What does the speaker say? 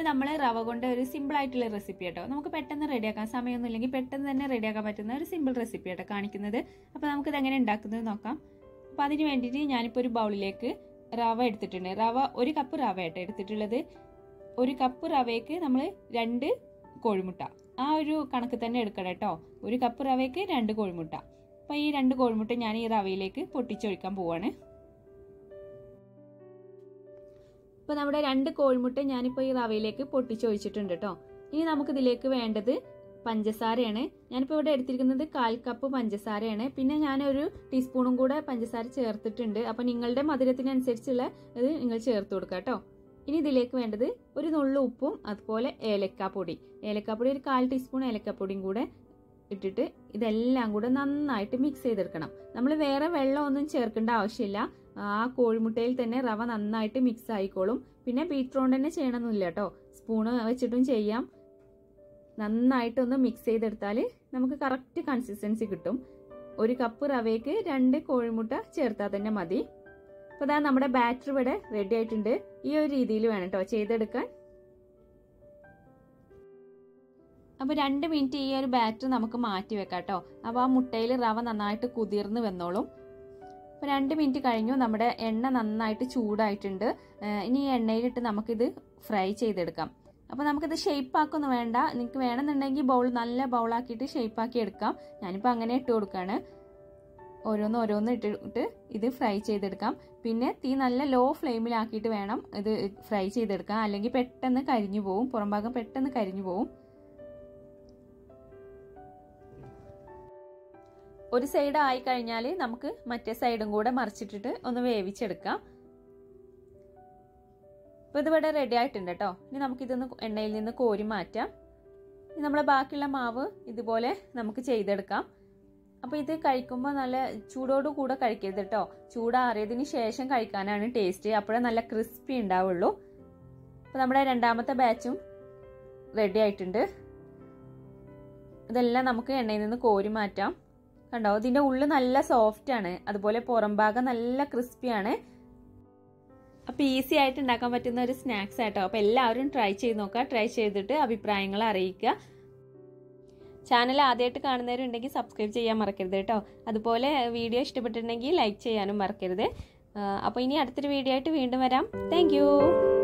നമ്മൾ റവ കൊണ്ട് ഒരു സിമ്പിൾ ആയിട്ടുള്ള റെസിപ്പി കേട്ടോ നമുക്ക് പെട്ടെന്ന് റെഡിയാക്കാൻ സമയമൊന്നും ഇല്ലെങ്കിൽ പെട്ടെന്ന് തന്നെ റെഡിയാക്കാൻ പറ്റുന്ന ഒരു സിമ്പിൾ റെസിപ്പി കേട്ടോ കാണിക്കുന്നത് അപ്പോൾ നമുക്കിത് എങ്ങനെ ഉണ്ടാക്കുന്നത് നോക്കാം അപ്പോൾ അതിന് വേണ്ടിയിട്ട് ഞാനിപ്പോൾ ഒരു ബൗളിലേക്ക് റവ എടുത്തിട്ടുണ്ട് റവ ഒരു കപ്പ് റവ ആട്ടോ എടുത്തിട്ടുള്ളത് ഒരു കപ്പ് റവയ്ക്ക് നമ്മൾ രണ്ട് കോഴിമുട്ട ആ ഒരു കണക്ക് തന്നെ എടുക്കണം കേട്ടോ ഒരു കപ്പ് റവയ്ക്ക് രണ്ട് കോഴിമുട്ട അപ്പോൾ ഈ രണ്ട് കോഴിമുട്ട ഞാൻ ഈ റവയിലേക്ക് പൊട്ടിച്ചൊഴിക്കാൻ പോവാണ് ഇപ്പോൾ നമ്മുടെ രണ്ട് കോഴിമുട്ട ഞാനിപ്പോൾ ഈ റവയിലേക്ക് പൊട്ടിച്ചൊഴിച്ചിട്ടുണ്ട് കേട്ടോ ഇനി നമുക്കിതിലേക്ക് വേണ്ടത് പഞ്ചസാരയാണ് ഞാനിപ്പോൾ ഇവിടെ എടുത്തിരിക്കുന്നത് കാൽ കപ്പ് പഞ്ചസാരയാണ് പിന്നെ ഞാനൊരു ടീസ്പൂണും കൂടെ പഞ്ചസാര ചേർത്തിട്ടുണ്ട് അപ്പോൾ നിങ്ങളുടെ മധുരത്തിനനുസരിച്ചുള്ള ഇത് നിങ്ങൾ ചേർത്ത് കൊടുക്കുക കേട്ടോ ഇനി ഇതിലേക്ക് വേണ്ടത് ഒരു നുള്ളു ഉപ്പും അതുപോലെ ഏലക്കാപ്പൊടി ഏലക്കാപ്പൊടി ഒരു കാൽ ടീസ്പൂൺ ഏലക്കാപ്പൊടിയും കൂടെ ഇട്ടിട്ട് ഇതെല്ലാം കൂടെ നന്നായിട്ട് മിക്സ് ചെയ്തെടുക്കണം നമ്മൾ വേറെ വെള്ളമൊന്നും ചേർക്കേണ്ട ആവശ്യമില്ല ആ കോഴിമുട്ടയിൽ തന്നെ റവ നന്നായിട്ട് മിക്സ് ആയിക്കോളും പിന്നെ ബീറ്റ്റോണ്ട് തന്നെ ചെയ്യണമെന്നില്ല കേട്ടോ സ്പൂണ് വെച്ചിട്ടും ചെയ്യാം നന്നായിട്ടൊന്ന് മിക്സ് ചെയ്തെടുത്താൽ നമുക്ക് കറക്റ്റ് കൺസിസ്റ്റൻസി കിട്ടും ഒരു കപ്പ് റവയ്ക്ക് രണ്ട് കോഴിമുട്ട ചേർത്താൽ തന്നെ മതി അപ്പോൾ ഇതാ നമ്മുടെ ബാറ്റർ ഇവിടെ റെഡി ആയിട്ടുണ്ട് ഈ ഒരു രീതിയിൽ വേണം കേട്ടോ ചെയ്തെടുക്കാൻ അപ്പോൾ രണ്ട് മിനിറ്റ് ഈ ഒരു ബാറ്റർ നമുക്ക് മാറ്റി വെക്കാം കേട്ടോ അപ്പോൾ ആ മുട്ടയിൽ റവ നന്നായിട്ട് കുതിർന്ന് വന്നോളും അപ്പോൾ രണ്ട് മിനിറ്റ് കഴിഞ്ഞു നമ്മുടെ എണ്ണ നന്നായിട്ട് ചൂടായിട്ടുണ്ട് ഇനി ഈ എണ്ണയിലിട്ട് നമുക്കിത് ഫ്രൈ ചെയ്തെടുക്കാം അപ്പോൾ നമുക്കിത് ഷേപ്പാക്കൊന്നും വേണ്ട നിങ്ങൾക്ക് വേണമെന്നുണ്ടെങ്കിൽ ബൗൾ നല്ല ബൗളാക്കിയിട്ട് ഷേപ്പാക്കി എടുക്കാം ഞാനിപ്പോൾ അങ്ങനെ ഇട്ട് കൊടുക്കുകയാണ് ഓരോന്ന് ഓരോന്ന് ഇട്ടിട്ട് ഇത് ഫ്രൈ ചെയ്തെടുക്കാം പിന്നെ തീ നല്ല ലോ ഫ്ലെയിമിലാക്കിയിട്ട് വേണം ഇത് ഫ്രൈ ചെയ്തെടുക്കാം അല്ലെങ്കിൽ പെട്ടെന്ന് കരിഞ്ഞു പോവും പുറം ഭാഗം പെട്ടെന്ന് കരിഞ്ഞു പോവും ഒരു സൈഡ് ആയി കഴിഞ്ഞാൽ നമുക്ക് മറ്റേ സൈഡും കൂടെ മറിച്ചിട്ടിട്ട് ഒന്ന് വേവിച്ചെടുക്കാം അപ്പോൾ ഇതിവിടെ റെഡി ആയിട്ടുണ്ട് കേട്ടോ ഇനി നമുക്കിതൊന്ന് എണ്ണയിൽ നിന്ന് കോരി മാറ്റാം ഇനി നമ്മളെ ബാക്കിയുള്ള മാവ് ഇതുപോലെ നമുക്ക് ചെയ്തെടുക്കാം അപ്പോൾ ഇത് കഴിക്കുമ്പോൾ നല്ല ചൂടോടു കൂടെ കഴിക്കരുത് കേട്ടോ ചൂടാറിയതിന് ശേഷം കഴിക്കാനാണ് ടേസ്റ്റ് അപ്പോഴേ നല്ല ക്രിസ്പി ഉണ്ടാവുള്ളൂ അപ്പോൾ നമ്മുടെ രണ്ടാമത്തെ ബാച്ചും റെഡി ആയിട്ടുണ്ട് ഇതെല്ലാം നമുക്ക് എണ്ണയിൽ നിന്ന് കോരി മാറ്റാം കണ്ടോ ഇതിന്റെ ഉള്ളിൽ നല്ല സോഫ്റ്റ് ആണ് അതുപോലെ പുറം ഭാഗം നല്ല ക്രിസ്പിയാണ് അപ്പൊ ഈസി ആയിട്ട് ഉണ്ടാക്കാൻ പറ്റുന്ന ഒരു സ്നാക്സ് ആയിട്ടോ അപ്പൊ എല്ലാവരും ട്രൈ ചെയ്ത് നോക്കുക ട്രൈ ചെയ്തിട്ട് അഭിപ്രായങ്ങൾ അറിയിക്കുക ചാനൽ ആദ്യമായിട്ട് കാണുന്നവരുണ്ടെങ്കിൽ സബ്സ്ക്രൈബ് ചെയ്യാൻ മറക്കരുത് കേട്ടോ അതുപോലെ വീഡിയോ ഇഷ്ടപ്പെട്ടിട്ടുണ്ടെങ്കിൽ ലൈക്ക് ചെയ്യാനും മറക്കരുത് അപ്പോൾ ഇനി അടുത്തൊരു വീഡിയോ ആയിട്ട് വീണ്ടും വരാം താങ്ക്